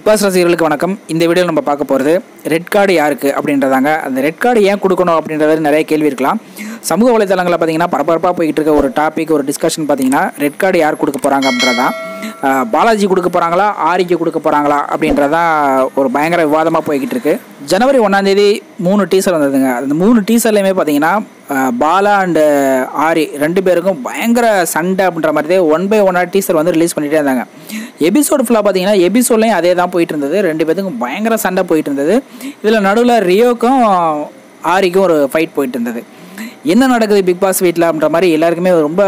pass ரசிகர்களுக்கு வணக்கம் இந்த வீடியோவில் நம்ம பார்க்க போகிறது ரெட் கார்டு யாருக்கு அப்படின்றதாங்க அந்த ரெட் கார்டு ஏன் கொடுக்கணும் அப்படின்றது நிறைய கேள்வி இருக்கலாம் சமூக வலைதளங்களில் பார்த்தீங்கன்னா பரபரப்பாக போய்கிட்டு இருக்க ஒரு டாபிக் ஒரு டிஸ்கஷன் பார்த்தீங்கன்னா ரெட் கார்டு யார் கொடுக்க போகிறாங்க அப்படின்றதான் ஆஹ் பாலாஜி கொடுக்க போகிறாங்களா ஆரிக்கு கொடுக்க போகிறாங்களா அப்படின்றதான் ஒரு பயங்கர விவாதமாக போய்கிட்டு இருக்கு ஜனவரி ஒன்றாந்தேதி மூணு டீசர் வந்ததுங்க அந்த மூணு டீசர்லையுமே பார்த்தீங்கன்னா ஆஹ் பாலா அண்டு ஆரி ரெண்டு பேருக்கும் பயங்கர சண்டை அப்படின்ற மாதிரி ஒன் பை ஒன்னாக டீசர் வந்து ரிலீஸ் பண்ணிகிட்டே இருந்தாங்க எபிசோடு ஃபுல்லாக பார்த்தீங்கன்னா எபிசோட்லையும் அதே தான் போயிட்டு இருந்தது ரெண்டு பேத்துக்கும் பயங்கர சண்டை போயிட்டு இருந்தது இதில் நடுவில் ரியோக்கும் ஆரிக்கும் ஒரு ஃபைட் போயிட்டு இருந்தது என்ன நடக்குது பிக் பாஸ் வீட்டில் அப்படின்ற மாதிரி எல்லாருக்குமே ரொம்ப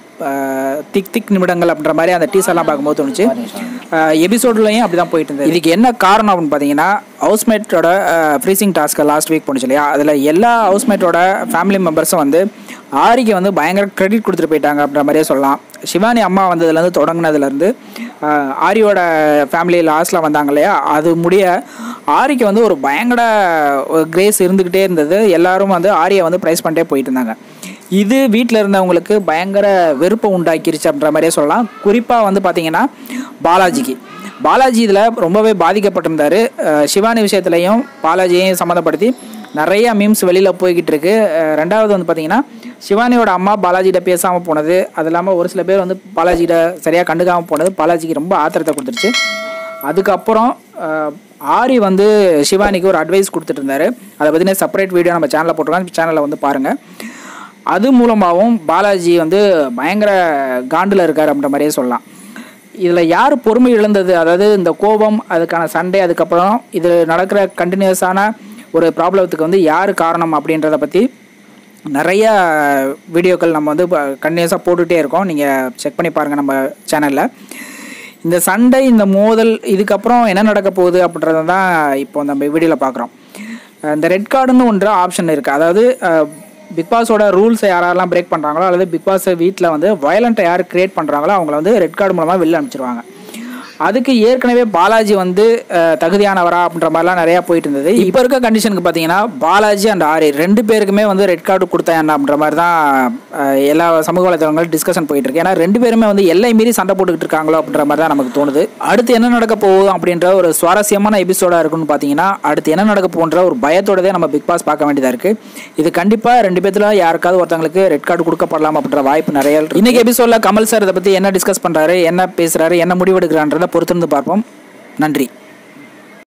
ஆஹ், திக் திக் நிமிடங்கள் அப்படின்ற மாதிரி அந்த டீசர்லாம் பார்க்கும்போது தோணுச்சு எபிசோட்லையும் அப்படி தான் போயிட்டு இருந்தது இதுக்கு என்ன காரணம் அப்படின்னு பார்த்தீங்கன்னா ஹவுஸ்மேட்டோட ஃப்ரீசிங் டாஸ்க்கை லாஸ்ட் வீக் போணுச்சு இல்லையா அதில் எல்லா ஹவுஸ்மேட்டோட ஃபேமிலி மெம்பர்ஸும் வந்து ஆரிக்கு வந்து பயங்கர கிரெடிட் கொடுத்துட்டு போயிட்டாங்க அப்படின்ற மாதிரியே சொல்லலாம் சிவானி அம்மா வந்ததுலேருந்து தொடங்கினதுலேருந்து ஆரியோட ஃபேமிலி லாஸ்ட்டில் வந்தாங்க இல்லையா அது முடிய ஆரிக்கு வந்து ஒரு பயங்கர கிரேஸ் இருந்துக்கிட்டே இருந்தது எல்லாரும் வந்து ஆரியை வந்து ப்ரைஸ் பண்ணிட்டே போயிட்டு இருந்தாங்க இது வீட்டில் இருந்தவங்களுக்கு பயங்கர வெறுப்பை உண்டாக்கிருச்சு அப்படின்ற மாதிரியே சொல்லலாம் குறிப்பாக வந்து பார்த்தீங்கன்னா பாலாஜிக்கு பாலாஜி இதில் ரொம்பவே பாதிக்கப்பட்டிருந்தார் அஹ் சிவானி விஷயத்துலையும் பாலாஜியையும் சம்மந்தப்படுத்தி நிறைய மீம்ஸ் வெளியில் போய்கிட்டு இருக்கு அஹ் ரெண்டாவது வந்து பார்த்தீங்கன்னா சிவானியோட அம்மா பாலாஜிகிட்ட பேசாமல் போனது அது இல்லாமல் ஒரு சில பேர் வந்து பாலாஜிகிட்ட சரியாக கண்டுக்காமல் போனது பாலாஜிக்கு ரொம்ப ஆத்திரத்தை கொடுத்துருச்சு அதுக்கப்புறம் அஹ், ஆரி வந்து சிவானிக்கு ஒரு அட்வைஸ் கொடுத்துட்டு இருந்தாரு அதை பற்றின செப்பரேட் வீடியோ நம்ம சேனலில் போட்டிருக்கோம் சேனலில் வந்து பாருங்கள் அது மூலமாகவும் பாலாஜி வந்து பயங்கர காண்டில் இருக்கார் அப்படின்ற மாதிரியே சொல்லலாம் இதில் யார் பொறுமை இழந்தது அதாவது இந்த கோபம் அதுக்கான சண்டை அதுக்கப்புறம் இது நடக்கிற கண்டினியூஸான ஒரு ப்ராப்ளத்துக்கு வந்து யார் காரணம் அப்படின்றத பற்றி நிறைய வீடியோக்கள் நம்ம வந்து கண்டினியூஸாக போட்டுகிட்டே இருக்கோம் நீங்கள் செக் பண்ணி பாருங்கள் நம்ம சேனலில் இந்த சண்டை இந்த மோதல் இதுக்கப்புறம் என்ன நடக்க போகுது அப்படின்றத தான் இப்போ நம்ம வீடியோவில் பார்க்குறோம் இந்த ரெட் கார்டுன்னு ஒன்று ஆப்ஷன் இருக்குது அதாவது பிக் பாஸோட ரூல்ஸை யாரெல்லாம் பிரேக் பண்ணுறாங்களோ அல்லது பிக் பாஸ் வீட்டில் வந்து வயலண்ட்டை யார் கிரியேட் பண்ணுறாங்களோ அவங்கள வந்து ரெட் கார்டு மூலமாக வெளில அனுப்பிச்சிருவாங்க அதுக்கு ஏற்கனவே பாலாஜி வந்து அஹ், தகுதியானவரா அப்படின்ற மாதிரிலாம் நிறையா போயிட்டு இருந்தது இப்போ இருக்க கண்டிஷனுக்கு பார்த்தீங்கன்னா பாலாஜி அண்ட் ஆரி ரெண்டு பேருக்குமே வந்து ரெட் கார்டு கொடுத்தா என்ன அப்படின்ற மாதிரி தான் அஹ், எல்லா சமூக வலைதளங்களும் டிஸ்கஷன் போயிட்டு இருக்கு ஏன்னா ரெண்டு பேருமே வந்து எல்லை மீறி சண்டை போட்டுக்கிட்டு இருக்காங்களோ அப்படின்ற மாதிரி தான் நமக்கு தோணுது அடுத்து என்ன நடக்க போகுது அப்படின்ற ஒரு சுவாரஸ்யமான எபிசோடாக இருக்குன்னு பார்த்தீங்கன்னா அடுத்து என்ன நடக்க போகுன்ற ஒரு பயத்தோடதே நம்ம பிக் பாஸ் பார்க்க வேண்டியதாக இருக்கு இது கண்டிப்பாக ரெண்டு பேத்துல யாருக்காவது ஒருத்தவங்களுக்கு ரெட் கார்டு கொடுக்கப்படலாம் அப்படின்ற வாய்ப்பு நிறைய இருக்கு இன்னைக்கு எபிசோடில் கமல் சார் இதை பற்றி என்ன டிஸ்கஸ் பண்ணுறாரு என்ன பேசுகிறாரு என்ன முடிவெடுக்கிறான்றதை பொறுத்திருந்து பார்ப்போம் நன்றி